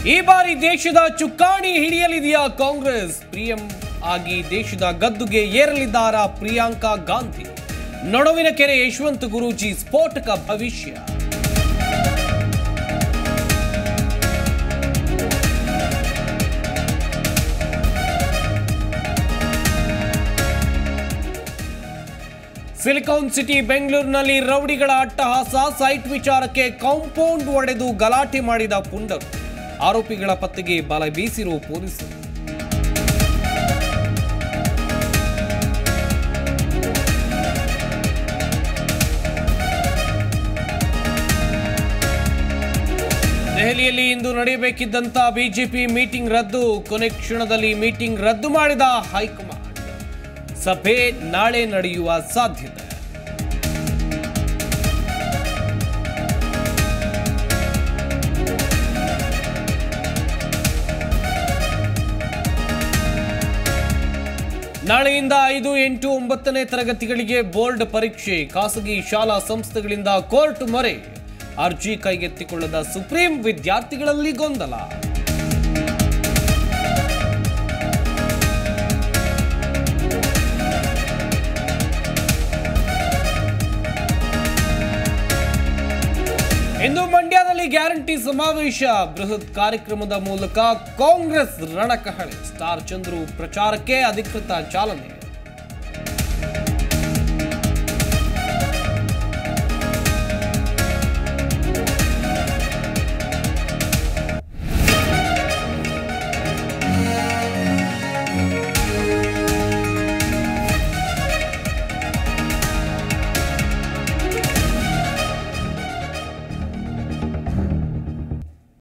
ಈ ಬಾರಿ ದೇಶದ ಚುಕ್ಕಾಣಿ ಹಿಡಿಯಲಿದೆಯಾ ಕಾಂಗ್ರೆಸ್ ಪಿಎಂ ಆಗಿ ದೇಶದ ಗದ್ದುಗೆ ಏರಲಿದ್ದಾರಾ ಪ್ರಿಯಾಂಕಾ ಗಾಂಧಿ ನಡುವಿನ ಕೆರೆ ಯಶವಂತ ಗುರೂಜಿ ಸ್ಫೋಟಕ ಭವಿಷ್ಯ ಸಿಲಿಕಾನ್ ಸಿಟಿ ಬೆಂಗಳೂರಿನಲ್ಲಿ ರೌಡಿಗಳ ಅಟ್ಟಹಾಸ ಸೈಟ್ ವಿಚಾರಕ್ಕೆ ಕಾಂಪೌಂಡ್ ಒಡೆದು ಗಲಾಟೆ ಮಾಡಿದ ಪುಂಡರು ಆರೋಪಿಗಳ ಪತ್ತೆಗೆ ಬಲ ಬೀಸಿರುವ ಪೊಲೀಸರು ದೆಹಲಿಯಲ್ಲಿ ಇಂದು ನಡೆಯಬೇಕಿದ್ದಂತ ಬಿಜೆಪಿ ಮೀಟಿಂಗ್ ರದ್ದು ಕೊನೆ ಕ್ಷಣದಲ್ಲಿ ಮೀಟಿಂಗ್ ರದ್ದು ಮಾಡಿದ ಹೈಕಮಾಂಡ್ ಸಭೆ ನಾಳೆ ನಡೆಯುವ ಸಾಧ್ಯತೆ ನಾಳೆಯಿಂದ ಐದು ಎಂಟು ಒಂಬತ್ತನೇ ತರಗತಿಗಳಿಗೆ ಬೋರ್ಡ್ ಪರೀಕ್ಷೆ ಖಾಸಗಿ ಶಾಲಾ ಸಂಸ್ಥೆಗಳಿಂದ ಕೋರ್ಟ್ ಮೊರೆ ಅರ್ಜಿ ಕೈಗೆತ್ತಿಕೊಳ್ಳದ ಸುಪ್ರೀಂ ವಿದ್ಯಾರ್ಥಿಗಳಲ್ಲಿ ಗೊಂದಲ ಇಂದು ಮಂಡ್ಯದಲ್ಲಿ ಗ್ಯಾರಂಟಿ ಸಮಾವೇಶ ಬೃಹತ್ ಕಾರ್ಯಕ್ರಮದ ಮೂಲಕ ಕಾಂಗ್ರೆಸ್ ರಣಕಹಳೆ ಸ್ಟಾರ್ ಚಂದ್ರು ಪ್ರಚಾರಕ್ಕೆ ಅಧಿಕೃತ ಚಾಲನೆ